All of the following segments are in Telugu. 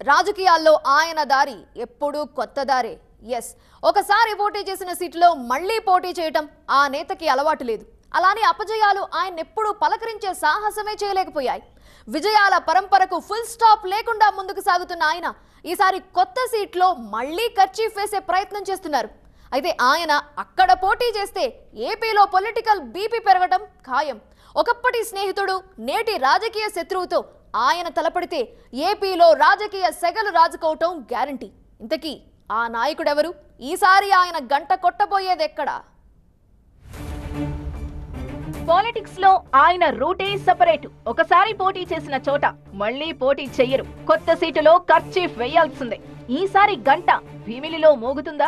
రాజకీయాల్లో ఆయన దారి ఎప్పుడూ కొత్త దారే ఎస్ ఒకసారి పోటీ చేసిన సీటులో మళ్ళీ పోటీ చేయటం ఆ నేతకి అలవాటు లేదు అలానే అపజయాలు ఆయన ఎప్పుడూ పలకరించే సాహసమే చేయలేకపోయాయి విజయాల పరంపరకు ఫుల్ స్టాప్ లేకుండా ముందుకు సాగుతున్న ఆయన ఈసారి కొత్త సీట్లో మళ్ళీ కర్చీఫ్ వేసే ప్రయత్నం చేస్తున్నారు అయితే ఆయన అక్కడ పోటీ చేస్తే ఏపీలో పొలిటికల్ బీపీ పెరగటం ఖాయం ఒకప్పటి స్నేహితుడు నేటి రాజకీయ శత్రువుతో ఆయన తలపడితే ఏపీలో రాజకీయ సెగలు రాజుకోవటం గ్యారంటీ ఇంతకీ ఆ నాయకుడెవరు ఈసారి ఆయన గంట కొట్టబోయేదెక్కడా పాలిటిక్స్ లో ఆయన రూటే సపరేట్ ఒకసారి పోటీ చేసిన చోట మళ్ళీ పోటీ చెయ్యరు కొత్త సీటులో ఖర్చీఫ్ వేయాల్సిందే ఈసారి గంట భీమిలిలో మోగుతుందా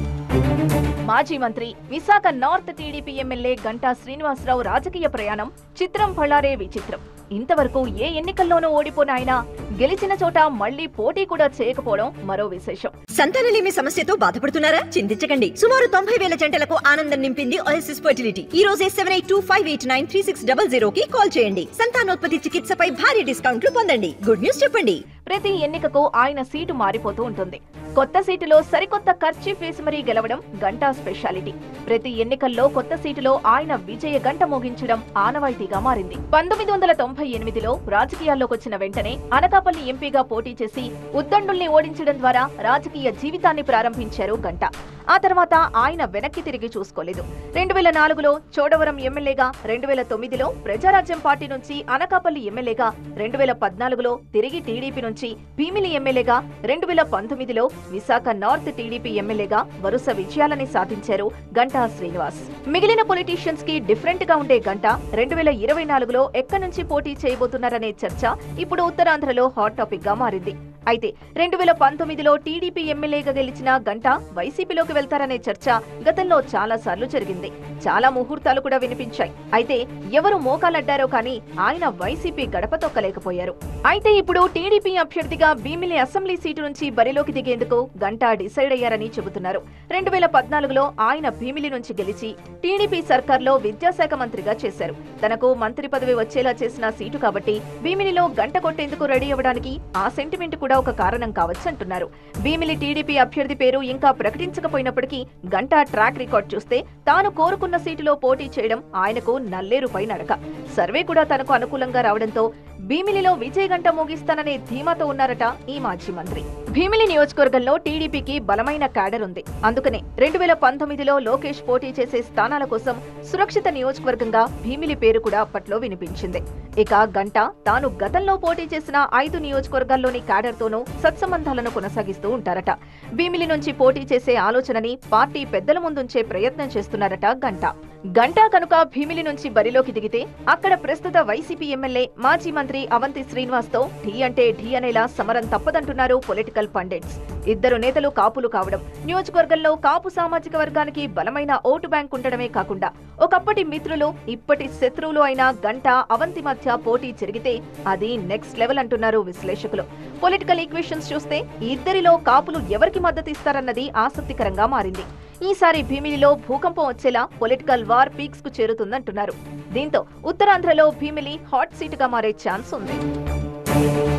మాజీ మంత్రి Visakha north TDP MLA Ganta Srinivasarao రాజకీయ ప్రయాణం చిత్రం పళ్ళారే విచిత్రం ఇంతవరకు ఏ ఎన్నికల్లోనూ ఓడిపోయిన ఆయన గెలిచిన చోట మళ్లీ పోటీ కూడా చేయకపోవడం మరో విశేషం సంతానలేమి సమస్యతో బాధపడుతున్నారా చింతించకండి సుమారు తొంభై వేల జంటలకు ఆనందం నింపింది ఓఎస్ఎస్ ఫర్టిలిటీ ఈ రోజే seven eight two five eight nine three six double zero కి కాల్ చేయండి సంతానోత్పత్తి చికిత్సపై భారీ డిస్కౌంట్లు పొందండి గుడ్ న్యూస్ చెప్పండి ప్రతి ఎన్నికకు ఆయన సీటు మారిపోతూ ఉంటుంది కొత్త సీటులో సరికొత్త ఖర్చీఫ్ వేసి మరీ గెలవడం గంటా స్పెషాలిటీ ప్రతి ఎన్నికల్లో కొత్త సీటులో ఆయన విజయ గంట మోగించడం ఆనవాయితీగా మారింది పంతొమ్మిది వందల తొంభై ఎనిమిదిలో రాజకీయాల్లోకి వచ్చిన వెంటనే అనకాపల్లి ఎంపీగా పోటీ చేసి ఉద్దండుల్ని ఓడించడం ద్వారా రాజకీయ జీవితాన్ని ప్రారంభించారు గంట ఆ తర్వాత ఆయన వెనక్కి తిరిగి చూసుకోలేదు రెండు వేల నాలుగులో చోడవరం ఎమ్మెల్యేగా రెండు వేల తొమ్మిదిలో ప్రజారాజ్యం పార్టీ నుంచి అనకాపల్లి ఎమ్మెల్యేగా రెండు వేల పద్నాలుగులో తిరిగి టీడీపీ నుంచి భీమిలి ఎమ్మెల్యేగా రెండు వేల పంతొమ్మిదిలో విశాఖ నార్త్ టీడీపీ ఎమ్మెల్యేగా వరుస విజయాలని సాధించారు గంటా శ్రీనివాస్ మిగిలిన పొలిటీషియన్స్ కి డిఫరెంట్ గా ఉండే గంట రెండు వేల ఇరవై నాలుగులో ఎక్కడి నుంచి పోటీ చేయబోతున్నారనే చర్చ ఇప్పుడు ఉత్తరాంధ్రలో హాట్ టాపిక్ గా మారింది అయితే రెండు వేల పంతొమ్మిదిలో టీడీపీ ఎమ్మెల్యేగా గెలిచిన గంట వైసీపీలోకి వెళ్తారనే చర్చ గతంలో చాలా సార్లు జరిగింది చాలా ముహూర్తాలు కూడా వినిపించాయి అయితే ఎవరు మోకాలడ్డారో కానీ ఆయన వైసీపీ గడప తొక్కలేకపోయారు అయితే ఇప్పుడు టీడీపీ అభ్యర్థిగా భీమిలి అసెంబ్లీ సీటు నుంచి బరిలోకి దిగేందుకు గంట డిసైడ్ అయ్యారని చెబుతున్నారు రెండు వేల పద్నాలుగులో ఆయన భీమిలి నుంచి గెలిచి టీడీపీ సర్కార్లో విద్యాశాఖ మంత్రిగా చేశారు తనకు మంత్రి పదవి వచ్చేలా చేసిన సీటు కాబట్టి భీమిలిలో గంట కొట్టేందుకు రెడీ అవ్వడానికి ఆ సెంటిమెంట్ కూడా ఒక కారణం కావచ్చు అంటున్నారు భీమిలి టీడీపీ అభ్యర్థి పేరు ఇంకా ప్రకటించకపోయినప్పటికీ గంటా ట్రాక్ రికార్డ్ చూస్తే తాను కోరుకున్న సీటులో పోటీ చేయడం ఆయనకు నల్లేరుపై నడక సర్వే కూడా తనకు అనుకూలంగా రావడంతో భీమిలిలో విజయ గంట మోగిస్తాననే ధీమాతో ఉన్నారట ఈ మాజీ మంత్రి భీమిలి నియోజకవర్గంలో టీడీపీకి బలమైన క్యాడర్ ఉంది అందుకనే రెండు వేల పంతొమ్మిదిలో లోకేష్ పోటీ చేసే స్థానాల కోసం సురక్షిత నియోజకవర్గంగా భీమిలి పేరు కూడా అప్పట్లో వినిపించింది ఇక గంట తాను గతంలో పోటీ చేసిన ఐదు నియోజకవర్గాల్లోని క్యాడర్తోనూ సత్సంబంధాలను కొనసాగిస్తూ ఉంటారట భీమిలి నుంచి పోటీ చేసే ఆలోచనని పార్టీ పెద్దల ముందుంచే ప్రయత్నం చేస్తున్నారట గంట గంటా కనుక భీమిలి నుంచి బరిలోకి దిగితే అక్కడ ప్రస్తుత వైసీపీ ఎమ్మెల్యే మాజీ మంత్రి అవంతి శ్రీనివాస్ తో ఢీ అంటే ఢీ అనేలా సమరం తప్పదంటున్నారు పొలిటికల్ పండిట్స్ ఇద్దరు నేతలు కాపులు కావడం నియోజకవర్గంలో కాపు సామాజిక వర్గానికి బలమైన ఓటు బ్యాంక్ ఉండడమే కాకుండా ఒకప్పటి మిత్రులు ఇప్పటి శత్రువులు అయిన గంట అవంతి మధ్య పోటీ జరిగితే అది నెక్స్ట్ లెవెల్ అంటున్నారు విశ్లేషకులు పొలిటికల్ ఈక్వేషన్స్ చూస్తే ఈ ఇద్దరిలో కాపులు ఎవరికి మద్దతు ఇస్తారన్నది ఆసక్తికరంగా మారింది ఈసారి భీమిలిలో భూకంపం వచ్చేలా పొలిటికల్ వార్ పీక్స్ కు చేరుతుందంటున్నారు దీంతో ఉత్తరాంధ్రలో భీమిలి హాట్ సీటుగా మారే ఛాన్స్ ఉంది